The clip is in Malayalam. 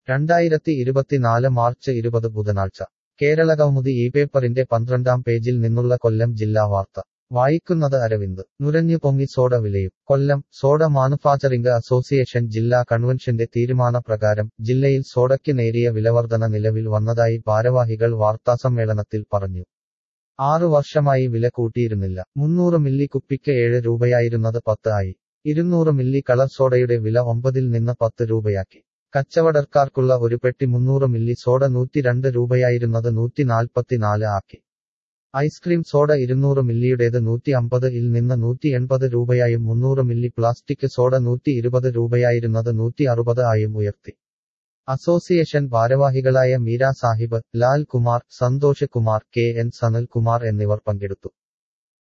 രണ്ടായിരത്തി ഇരുപത്തിനാല് മാർച്ച് ഇരുപത് ബുധനാഴ്ച കേരളകൗമുദി ഈ പേപ്പറിന്റെ പന്ത്രണ്ടാം പേജിൽ നിന്നുള്ള കൊല്ലം ജില്ലാ വാർത്ത വായിക്കുന്നത് അരവിന്ദ് നുരഞ്ഞു പൊങ്ങി സോഡ വിലയും കൊല്ലം സോഡ മാനുഫാക്ചറിംഗ് അസോസിയേഷൻ ജില്ലാ കൺവെൻഷന്റെ തീരുമാനപ്രകാരം ജില്ലയിൽ സോഡയ്ക്ക് നേരിയ വിലവർധന നിലവിൽ വന്നതായി ഭാരവാഹികൾ വാർത്താസമ്മേളനത്തിൽ പറഞ്ഞു ആറു വർഷമായി വില കൂട്ടിയിരുന്നില്ല മുന്നൂറ് മില്ലി കുപ്പിക്ക് ഏഴ് രൂപയായിരുന്നത് പത്ത് ആയി ഇരുന്നൂറ് മില്ലി കളർ സോഡയുടെ വില ഒമ്പതിൽ നിന്ന് പത്ത് രൂപയാക്കി കച്ചവടക്കാർക്കുള്ള ഒരു പെട്ടി മുന്നൂറ് മില്ലി സോഡ നൂറ്റിരണ്ട് രൂപയായിരുന്നത് നൂറ്റി നാൽപ്പത്തിനാല് ആക്കി ഐസ്ക്രീം സോഡ ഇരുന്നൂറ് മില്ലിയുടേത് നൂറ്റി അമ്പത് ഇൽ നിന്ന് നൂറ്റി എൺപത് രൂപയായും മുന്നൂറ് മില്ലി പ്ലാസ്റ്റിക് സോഡ നൂറ്റി ഇരുപത് രൂപയായിരുന്നത് നൂറ്റി അറുപത് ആയും ഉയർത്തി അസോസിയേഷൻ ഭാരവാഹികളായ മീര സാഹിബ് ലാൽ കുമാർ സന്തോഷ് കുമാർ കെ എൻ സനൽ കുമാർ എന്നിവർ പങ്കെടുത്തു